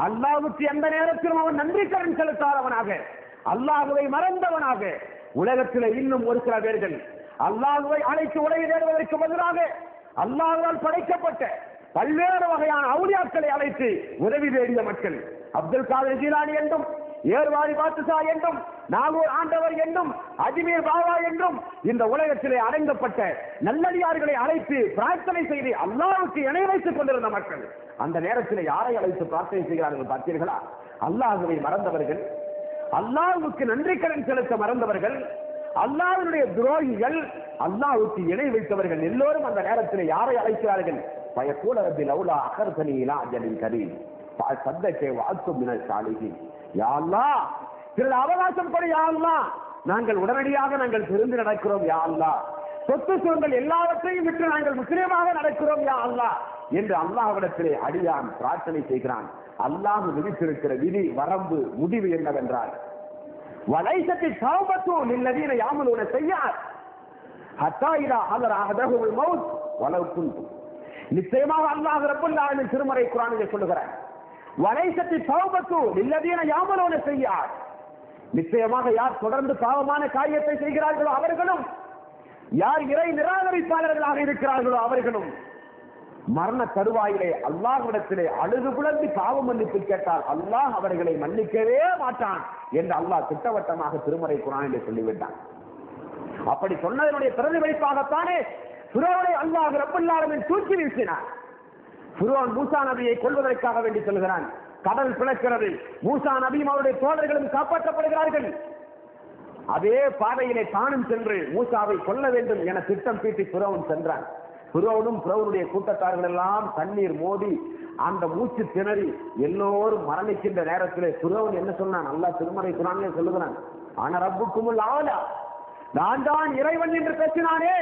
அல்லாஹ்வுக்கு எந்த நேரத்திலும் அவன் நன்றி கடன் செலுத்தாதவனாக அல்லாஹுவை மறந்தவனாக உலகத்தில் இன்னும் ஒரு சில பேர்கள் அல்லாஹுவை அழைத்து உலகை தேடுவதற்கு பதிலாக அல்லாஹ்வால் படைக்கப்பட்ட பல்வேறு வகையான அவுலியாக்களை அழைத்து உதவி தேடிய மக்கள் அப்துல் காதர் ஜீலானி என்றும் ஏர்வாடி பாத்துசா என்றும் நாகூர் ஆண்டவர் என்றும் அஜ்மீர் பாபா என்றும் இந்த உலகத்திலே அடங்கப்பட்ட நல்லடியார்களை அழைத்து பிரார்த்தனை செய்து அல்லாஹ்வுக்கு இணை வைத்துக் கொண்டிருந்த மக்கள் அந்த நேரத்தில் யாரை அழைத்து பிரார்த்தனை செய்கிறார்கள் பார்த்தீர்களா அல்லாஹுவை மறந்தவர்கள் அல்லாஹ்வுக்கு நன்றி கடன் செலுத்த மறந்தவர்கள் அல்லாஹ்வுடைய துரோகிகள் அல்லாஹ்வுக்கு இணை வைத்தவர்கள் எல்லோரும் அந்த நேரத்தில் யாரை அழைக்கிறார்கள் பயக்கூட ரப்பில் அவுலா அகர்தனி இலா அஜலின் கரீம் சத்தக்கே வாழ்த்து மினல் சாலிஹின் யா அல்லாஹ் சில அவகாசம் கொடு யா அல்லாஹ் நாங்கள் உடனடியாக நாங்கள் திரும்பி நடக்கிறோம் யா அல்லாஹ் சொத்து சுகங்கள் எல்லாவற்றையும் விட்டு நாங்கள் முஸ்லீமாக நடக்கிறோம் யா அல்லாஹ் என்று அல்லாஹ்விடத்திலே அடியான் பிரார்த்தனை செய்கிறான் அல்லாஹ் விதித்திருக்கிற விதி வரம்பு முடிவு என்னவென்றால் வலைசத்தி சௌபத்து நில்லதீன யாமலூன செய்யார் ஹத்தா இதா ஹதர் அஹதஹுல் மௌத் வலவ் குன்தும் நிச்சயமாக அல்லாஹ் ரப்பல் ஆலமீன் திருமறை குர்ஆனிலே சொல்லுகிறார் வலைசத்தி சௌபத்து நில்லதீன யாமலூன செய்யார் நிச்சயமாக யார் தொடர்ந்து பாவமான காரியத்தை செய்கிறார்களோ அவர்களும் யார் இறை நிராகரிப்பாளர்களாக இருக்கிறார்களோ அவர்களும் மரண தருவாயிலே அல்லாஹ்விடத்திலே அழுது புலந்து பாவ மன்னிப்பு கேட்டால் அல்லாஹ் அவர்களை மன்னிக்கவே மாட்டான் என்று அல்லாஹ் திட்டவட்டமாக திருமறை குரானிலே சொல்லிவிட்டான் அப்படி சொன்னதனுடைய பிரதிபலிப்பாகத்தானே புரோனை அல்லாஹ் ரப்பல்லாரமின் தூக்கி வீசினார் புரோன் மூசா நபியை கொள்வதற்காக வேண்டி சொல்கிறான் கடல் பிளக்கிறது மூசா நபியும் அவருடைய தோழர்களும் காப்பாற்றப்படுகிறார்கள் அதே பாதையிலே தானும் சென்று மூசாவை கொல்ல வேண்டும் என திட்டம் தீட்டி புறவன் சென்றான் புறவனும் புறவனுடைய கூட்டத்தார்கள் எல்லாம் தண்ணீர் மோதி அந்த மூச்சு திணறி எல்லோரும் மரணிக்கின்ற நேரத்திலே புறவன் என்ன சொன்னான் நல்லா திருமறை குரானே சொல்லுகிறான் ஆன ரப்புக்குமுல் ஆலா நான் தான் இறைவன் என்று பேசினானே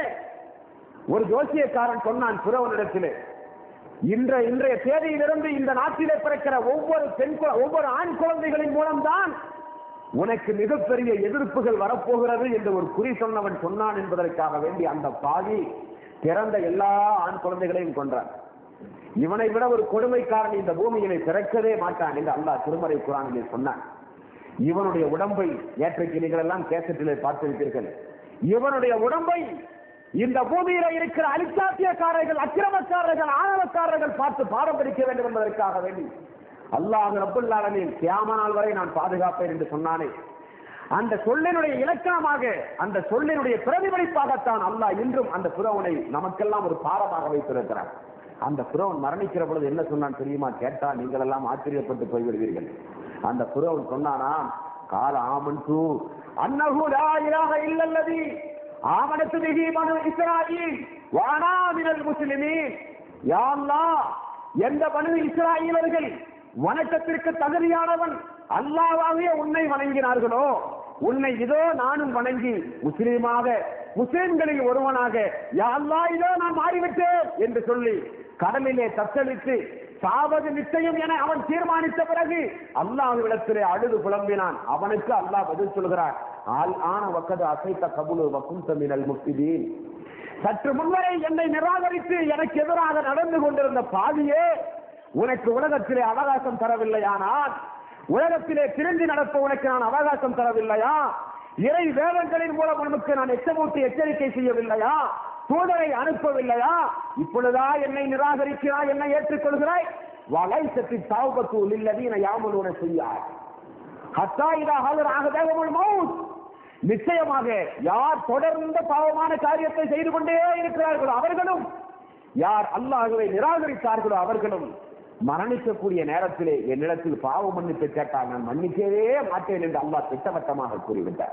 ஒரு ஜோசியக்காரன் சொன்னான் புறவனிடத்திலே இன்ற இன்றைய தேதியிலிருந்து இந்த நாட்டிலே பிறக்கிற ஒவ்வொரு பெண் கு- ஒவ்வொரு ஆண் குழந்தைகளின் மூலம்தான் உனக்கு மிகப்பெரிய எதிர்ப்புகள் வரப்போகிறது என்று ஒரு குறி சொன்னவன் சொன்னான் என்பதற்காக வேண்டி அந்த பாவி பிறந்த எல்லா ஆண் குழந்தைகளையும் கொன்றான் இவனை விட ஒரு கொடுமைக்காரன் இந்த பூமியிலே பிறக்கவே மாட்டான் என்று அல்லாஹ் திருமறை குரானிலே சொன்னான் இவனுடைய உடம்பை நேற்றைக்கு நீங்கள் எல்லாம் கேசட்டிலே பார்த்திருப்பீர்கள் இவனுடைய உடம்பை இந்த பூமியில இருக்கிற அலிச்சாத்தியக்காரர்கள் அக்கிரமக்காரர்கள் ஆணவக்காரர்கள் பார்த்து பாடம் படிக்க வேண்டும் என்பதற்காக வேண்டி அல்லாஹ் ரப்புல் ஆலமீன் கியாம நாள் வரை நான் பாதுகாப்பேன் என்று சொன்னானே அந்த சொல்லினுடைய இலக்கணமாக அந்த சொல்லினுடைய பிரதிபலிப்பாகத்தான் அல்லாஹ் இன்றும் அந்த புறவனை நமக்கெல்லாம் ஒரு பாரமாக வைத்திருக்கிறார் அந்த புறவன் மரணிக்கிற பொழுது என்ன சொன்னான் தெரியுமா கேட்டா நீங்கள் எல்லாம் ஆச்சரியப்பட்டு போய்விடுவீர்கள் அந்த புறவன் சொன்னானா கால ஆமன் தூ அன்னஹு லா இலாஹ இல்லல்லதி ஆமனத்து பிஹி பனு இஸ்ராயீல் வானா மினல் முஸ்லிமீன் யா அல்லாஹ் எந்த பனு இஸ்ராயீலர்கள் வணக்கத்திற்கு தகுதியானவன் அல்லாஹ்வாகவே உன்னை வணங்கினார்களோ உன்னை இதோ நானும் வணங்கி முஸ்லீமாக முஸ்லிம்களில் ஒருவனாக யா அல்லாஹ் இதோ நான் மாறிவிட்டேன் என்று சொல்லி கடலிலே தத்தளித்து சாவது நிச்சயம் என அவன் தீர்மானித்த பிறகு அல்லாஹ்விடத்திலே அழுது புலம்பினான் அவனுக்கு அல்லாஹ் பதில் சொல்கிறார் ஆல் ஆன வக்கது அசைத்த கபுலு வக்கும் தமிழல் முக்திதீன் சற்று முன்வரை என்னை நிராகரித்து எனக்கு எதிராக நடந்து கொண்டிருந்த பாவியே உனக்கு உலகத்திலே அவகாசம் தரவில்லையானால் உலகத்திலே திரும்பி நடப்ப உனக்கு நான் அவகாசம் தரவில்லையா இறை வேதங்களின் மூலம் உனக்கு நான் எச்சமூட்டி எச்சரிக்கை செய்யவில்லையா தூதரை அனுப்பவில்லையா இப்பொழுதா என்னை நிராகரிக்கிறாய் என்னை ஏற்றுக்கொள்கிறாய் வலை சத்தி தாவபத்தூல் இல்லதீன யாமலூன செய்யார் ஹத்தா இதா ஹலர் ஆகதேவமுல் மவுத் நிச்சயமாக யார் தொடர்ந்த பாவமான காரியத்தை செய்து கொண்டே இருக்கிறார்களோ அவர்களும் யார் அல்லாஹுவை நிராகரித்தார்களோ அவர்களும் மரணிக்கக்கூடிய நேரத்திலே என்னிடத்தில் பாவ மன்னிப்பு கேட்டால் நான் மன்னிக்கவே மாட்டேன் என்று அல்லாஹ் திட்டவட்டமாக கூறிவிட்டார்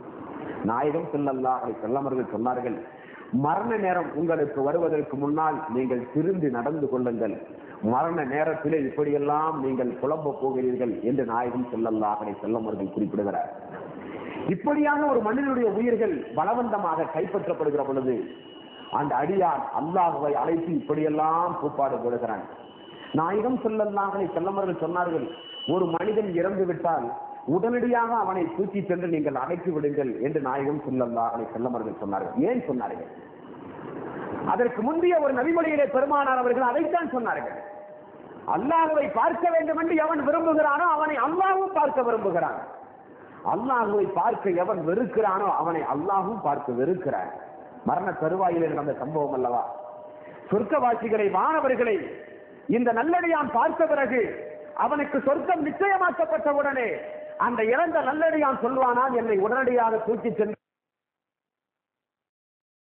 நாயகம் செல்லல்லாஹ் செல்லமர்கள் சொன்னார்கள் மரண நேரம் உங்களுக்கு வருவதற்கு முன்னால் நீங்கள் திரும்பி நடந்து கொள்ளுங்கள் மரண நேரத்திலே இப்படியெல்லாம் நீங்கள் குழம்ப போகிறீர்கள் என்று நாயகம் செல்லல்லாஹ் செல்லமர்கள் குறிப்பிடுகிறார் இப்படியாக ஒரு மனிதனுடைய உயிர்கள் பலவந்தமாக கைப்பற்றப்படுகிற பொழுது அந்த அடியார் அல்லாஹுவை அழைத்து இப்படியெல்லாம் கூப்பாடு போடுகிறான் நாயகம் செல்லல்லாஹனை செல்லமர்கள் சொன்னார்கள் ஒரு மனிதன் இறந்து விட்டால் உடனடியாக அவனை தூக்கி சென்று நீங்கள் அழைத்து விடுங்கள் என்று நாயகம் செல்லல்லாஹனை செல்லமர்கள் சொன்னார்கள் ஏன் சொன்னார்கள் அதற்கு முந்தைய ஒரு நபிமொழியிலே பெருமானார் அவர்கள் அதைத்தான் சொன்னார்கள் அல்லாஹுவை பார்க்க வேண்டும் என்று எவன் விரும்புகிறானோ அவனை அல்லாஹ்வும் பார்க்க விரும்புகிறான் அல்லாஹுவை பார்க்க எவன் வெறுக்கிறானோ அவனை அல்லாஹ்வும் பார்க்க வெறுக்கிறான் மரண தருவாயில் நடந்த சம்பவம் அல்லவா சொர்க்கவாசிகளை மாணவர்களை இந்த நல்லடியான் பார்த்த பிறகு அவனுக்கு சொர்க்கம் நிச்சயமாக்கப்பட்ட உடனே அந்த இறந்த நல்லடியான் சொல்வானான் என்னை உடனடியாக தூக்கி சென்று